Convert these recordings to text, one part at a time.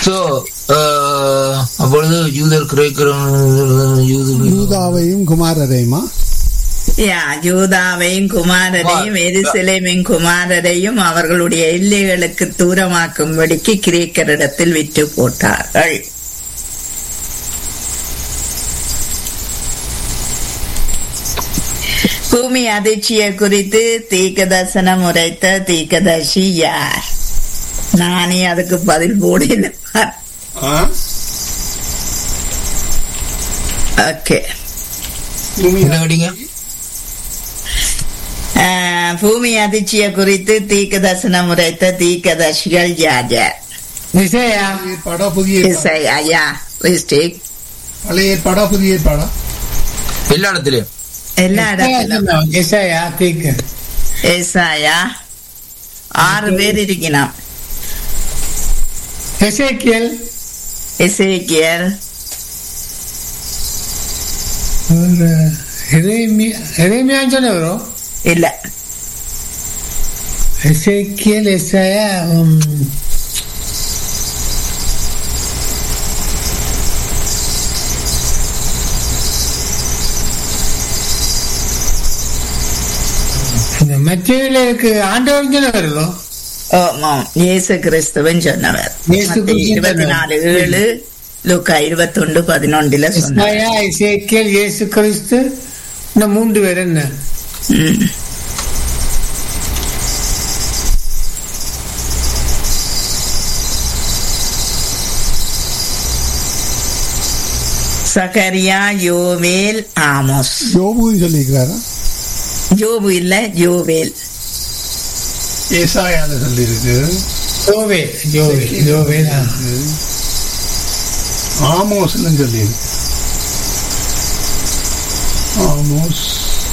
So அப்பொழுது யூதர் கிரேக்கிறவங்க யூதர் யூதாவையும் குமாரரையுமா யா யூதாவையும் குமாரரையும் எருசலேமின் குமாரரையும் அவர்களுடைய எல்லைகளுக்கு தூரமாக்கும்படிக்கு கிரேக்கரிடத்தில் விற்று போட்டார்கள் பூமி அதிர்ச்சியை குறித்து தீர்க்கதர்சனம் உரைத்த தீர்க்கதர்சி யார் நானே அதுக்கு பதில் போடல ஓகே என்ன கேட்டீங்க ஆஹ், பூமி அதிர்ச்சியை குறித்து தீர்க்க தரிசனம் உரைத்த தீர்க்கதர்சிகள் யார் யார் இசையா ஏற்பாடா புதிய ஏற்பாடா? இசையா, யா மிஸ்டேக் பழைய ஏற்பாடா புதிய ஏற்பாடா எல்லா இடத்துலயும் எல்லா இடத்திலும் இசையா தீக்கு ஏசாயா ஆறு பேர் இருக்கணும் எசேக்கியல் எசேக்கியல் எரேமியான்னு சொன்ன வரும் இல்ல எசேக்கியல் எஸ்ஐயா இந்த மத்தியில இருக்கு ஆண்டவர் சொன்ன வருதோ ஆமாம் இயேசு கிறிஸ்துவன் சொன்னவர் இயேசு கிறிஸ்துவின் இருபத்தி நாலு ஏழு லூக்கா இருபத்தொண்டு பதினொன்றுல சொன்னார் எஸ்ஐயா இசேக்கியல் இயேசு கிறிஸ்து இந்த மூன்று பேர் என்ன ம். சகரியா யோவேல் ஆமோஸ் யோபுன்னு சொல்லியிருக்கிறாரா யோபு இல்ல யோவேல் ஏசாயால சொல்லியிருக்கு யோவே யோவே யோவே தான் ஆமோஸ்னு சொல்லியிருக்கு ஆமோஸ்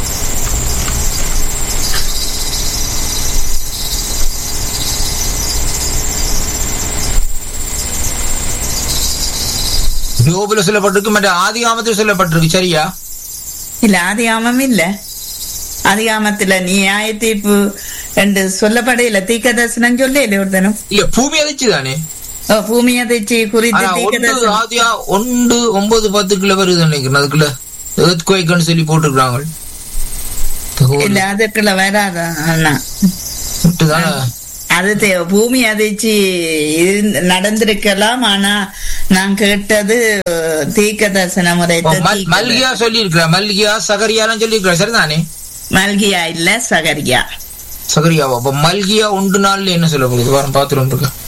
யோபுல சொல்லப்பட்டிருக்கு மற்ற ஆதி காமத்தில் சொல்லப்பட்டிருக்கு சரியா இல்ல அதிகாமம் இல்ல அதிகாமத்துல நியாய தீர்ப்பு என்று சொல்லப்படையில தீக்க தரிசனம் சொல்ல ஒருத்தனும் இல்ல பூமி அதிர்ச்சி தானே ஓ, பூமி அதிர்ச்சி குறித்து ஆனா தீக்க ஒன்று தரிசனம் ஆதியா ஒன்று ஒன்பது பத்துக்குள்ள வருது நினைக்கிறேன் அதுக்குள்ள எர்த்குவைக்குன்னு சொல்லி போட்டிருக்காங்க இல்ல அதுக்குள்ள வராதா அண்ணா தானே அது தே- பூமி அதிர்ச்சி இருந்த- நடந்திருக்கலாம் ஆனா நான் கேட்டது தீக்க தரிசனம் உரைத்த மல்- தீர்க்க மல்கியா சொல்லி இருக்கிறா மல்கியா சகரியாலாம் சொல்லி இருக்கிறா சரிதானே மல்கியா இல்ல சகரியா சகரியாவா அப்ப மல்கியா ஒன்று நாள்ல என்ன சொல்லப்படுது வாரம் பாத்துரும் இருக்கு